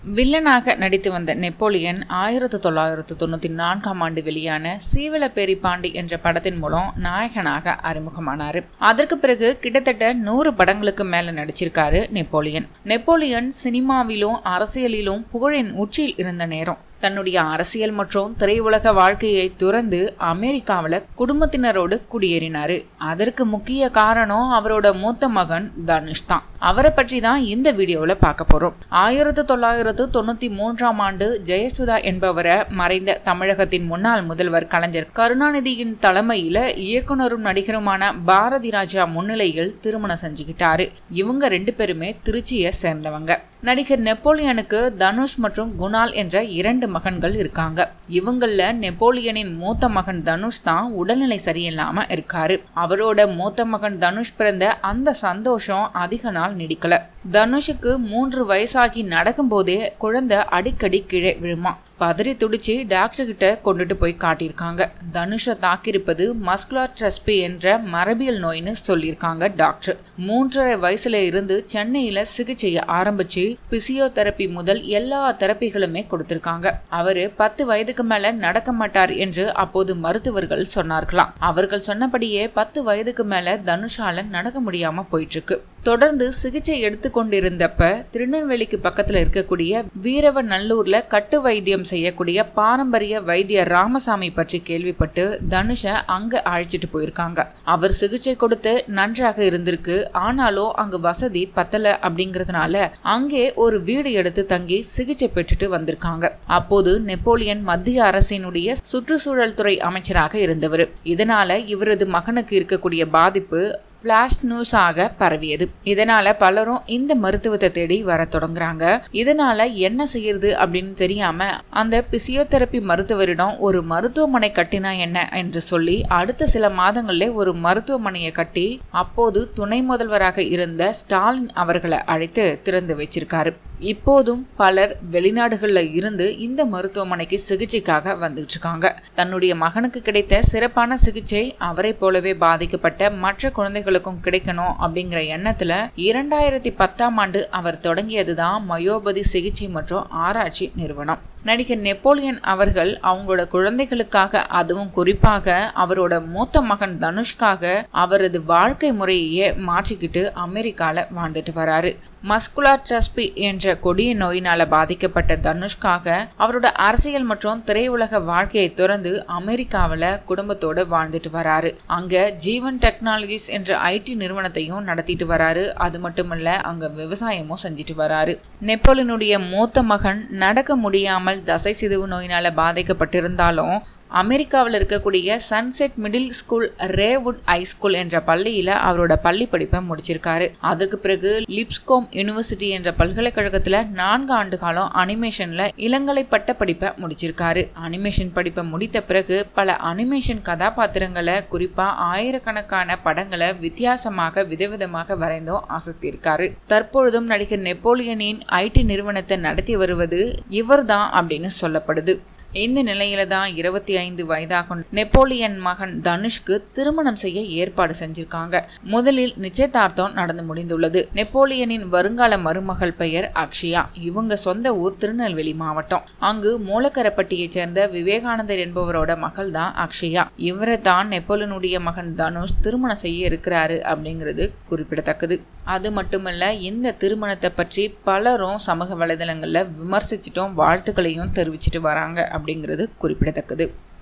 வில்லனாக நடித்து வந்த நெப்போலியன் ஆயிரத்தி தொள்ளாயிரத்து தொண்ணூற்றி நான்காம் ஆண்டு வெளியான சீவலப்பேரி பாண்டி என்ற படத்தின் மூலம் நாயகனாக அறிமுகமானார் அதற்கு பிறகு கிட்டத்தட்ட நூறு படங்களுக்கு மேல நடிச்சிருக்காரு நெப்போலியன் நெப்போலியன் சினிமாவிலும் அரசியலிலும் புகழின் உச்சியில் இருந்த நேரம் தன்னுடைய அரசியல் மற்றும் திரையுலக வாழ்க்கையை துறந்து அமெரிக்காவில் குடும்பத்தினரோடு குடியேறினாரு அதற்கு முக்கிய காரணம் அவரோட மூத்த மகன் தனுஷ் தான் அவரை பற்றி தான் இந்த வீடியோவில் பார்க்க போறோம் ஆயிரத்தி தொள்ளாயிரத்து தொண்ணூத்தி மூன்றாம் ஆண்டு ஜெயசுதா என்பவரை மறைந்த தமிழகத்தின் முன்னாள் முதல்வர் கலைஞர் கருணாநிதியின் தலைமையில இயக்குனரும் நடிகருமான பாரதி ராஜா முன்னிலையில் திருமணம் செஞ்சுக்கிட்டாரு இவங்க ரெண்டு பேருமே திருச்சியை சேர்ந்தவங்க நடிகர் நெப்போலியனுக்கு தனுஷ் மற்றும் குணால் என்ற இரண்டு மகன்கள் இருக்காங்க இவங்கள நெப்போலியனின் மூத்த மகன் தனுஷ் தான் உடல்நிலை சரியில்லாம இருக்காரு அவரோட மூத்த மகன் தனுஷ் பிறந்த அந்த சந்தோஷம் அதிக நாள் நீடிக்கல தனுஷுக்கு மூன்று வயசாகி நடக்கும்போதே குழந்தை அடிக்கடி கீழே விழுமா பதறி துடிச்சு டாக்டர் கிட்ட கொண்டுட்டு போய் காட்டியிருக்காங்க தனுஷை தாக்கியிருப்பது மஸ்குலார் ட்ரஸ்பி என்ற மரபியல் நோய்னு சொல்லியிருக்காங்க டாக்டர் மூன்றரை வயசுல இருந்து சென்னையில சிகிச்சையை ஆரம்பிச்சு பிசியோதெரப்பி முதல் எல்லா தெரப்பிகளுமே கொடுத்திருக்காங்க அவரு பத்து வயதுக்கு மேல நடக்க மாட்டார் என்று அப்போது மருத்துவர்கள் சொன்னார்களாம் அவர்கள் சொன்னபடியே பத்து வயதுக்கு மேல தனுஷால நடக்க முடியாம போயிட்டு இருக்கு தொடர்ந்து சிகிச்சை எடுத்துக்கொண்டிருந்தப்ப திருநெல்வேலிக்கு பக்கத்துல இருக்கக்கூடிய வீரவ நல்லூர்ல கட்டு வைத்தியம் செய்யக்கூடிய பாரம்பரிய வைத்தியர் ராமசாமி பற்றி கேள்விப்பட்டு தனுஷை அங்க அழைச்சிட்டு போயிருக்காங்க அவர் சிகிச்சை கொடுத்து நன்றாக இருந்திருக்கு ஆனாலும் அங்கு வசதி பத்தல அப்படிங்கறதுனால அங்கே ஒரு வீடு எடுத்து தங்கி சிகிச்சை பெற்றுட்டு வந்திருக்காங்க அப்போது நெப்போலியன் மத்திய அரசினுடைய சுற்றுச்சூழல் துறை அமைச்சராக இருந்தவர் இதனால இவரது மகனுக்கு இருக்கக்கூடிய பாதிப்பு ஃபிளாஷ் நியூஸாக பரவியது இதனால பலரும் இந்த மருத்துவத்தை தேடி வர தொடங்குறாங்க இதனால என்ன செய்யறது அப்படின்னு தெரியாம அந்த பிசியோதெரப்பி மருத்துவரிடம் ஒரு மருத்துவமனை கட்டினா என்ன என்று சொல்லி அடுத்த சில மாதங்களிலே ஒரு மருத்துவமனையை கட்டி அப்போது துணை முதல்வராக இருந்த ஸ்டாலின் அவர்களை அழைத்து திறந்து வச்சிருக்காரு இப்போதும் பலர் வெளிநாடுகளில் இருந்து இந்த மருத்துவமனைக்கு சிகிச்சைக்காக வந்துட்டு இருக்காங்க தன்னுடைய மகனுக்கு கிடைத்த சிறப்பான சிகிச்சை அவரை போலவே பாதிக்கப்பட்ட மற்ற குழந்தைகளுக்கும் கிடைக்கணும் அப்படிங்கிற எண்ணத்துல இரண்டாயிரத்தி பத்தாம் ஆண்டு அவர் தொடங்கியதுதான் மயோபதி சிகிச்சை மற்றும் ஆராய்ச்சி நிறுவனம் நடிகர் நெப்போலியன் அவர்கள் அவங்களோட குழந்தைகளுக்காக அதுவும் குறிப்பாக அவரோட மூத்த மகன் தனுஷ்காக அவரது வாழ்க்கை முறையையே மாற்றிக்கிட்டு அமெரிக்கால வாழ்ந்துட்டு வராரு மஸ்குலார் ட்ரஸ்பி என்ற கொடிய நோயினால பாதிக்கப்பட்ட தனுஷ்காக அவரோட அரசியல் மற்றும் திரையுலக வாழ்க்கையை துறந்து அமெரிக்காவில் குடும்பத்தோடு வாழ்ந்துட்டு வராரு அங்க ஜீவன் டெக்னாலஜிஸ் என்ற ஐடி நிறுவனத்தையும் நடத்திட்டு வராரு அது மட்டுமல்ல அங்க விவசாயமும் செஞ்சுட்டு வராரு நெப்போலியனுடைய மூத்த மகன் நடக்க முடியாமல் தசை சிதைவு நோயினால பாதிக்கப்பட்டிருந்தாலும் அமெரிக்காவில் இருக்கக்கூடிய சன்செட் மிடில் ஸ்கூல் ரேவுட் ஹை ஸ்கூல் என்ற பள்ளியில் அவரோட பள்ளி படிப்பை முடிச்சிருக்காரு அதற்கு பிறகு லிப்ஸ்கோம் யூனிவர்சிட்டி என்ற பல்கலைக்கழகத்தில் நான்கு ஆண்டு காலம் அனிமேஷனில் இளங்கலை பட்ட படிப்பை முடிச்சிருக்காரு அனிமேஷன் படிப்பை முடித்த பிறகு பல அனிமேஷன் கதாபாத்திரங்களை குறிப்பாக ஆயிரக்கணக்கான படங்களை வித்தியாசமாக விதவிதமாக வரைந்தும் அசத்தியிருக்காரு தற்பொழுதும் நடிகர் நெப்போலியனின் ஐடி நிறுவனத்தை நடத்தி வருவது இவர்தான் அப்படின்னு சொல்லப்படுது இந்த நிலையில தான் இருபத்தி ஐந்து வயதாகும் நெப்போலியன் மகன் தனுஷ்க்கு திருமணம் செய்ய ஏற்பாடு செஞ்சிருக்காங்க முதலில் நிச்சயதார்த்தம் நடந்து முடிந்துள்ளது நெப்போலியனின் வருங்கால மருமகள் பெயர் அக்ஷயா இவங்க சொந்த ஊர் திருநெல்வேலி மாவட்டம் அங்கு மூலக்கரப்பட்டியைச் சேர்ந்த விவேகானந்தர் என்பவரோட மகள் தான் அக்ஷயா இவரை தான் நெப்போலியனுடைய மகன் தனுஷ் திருமணம் செய்ய இருக்கிறாரு அப்படிங்கிறது குறிப்பிடத்தக்கது அது மட்டுமல்ல இந்த திருமணத்தை பற்றி பலரும் சமூக வலைதளங்களில் விமர்சிச்சிட்டும் வாழ்த்துக்களையும் தெரிவிச்சிட்டு வராங்க அப்படிங்கிறது குறிப்பிடத்தக்கது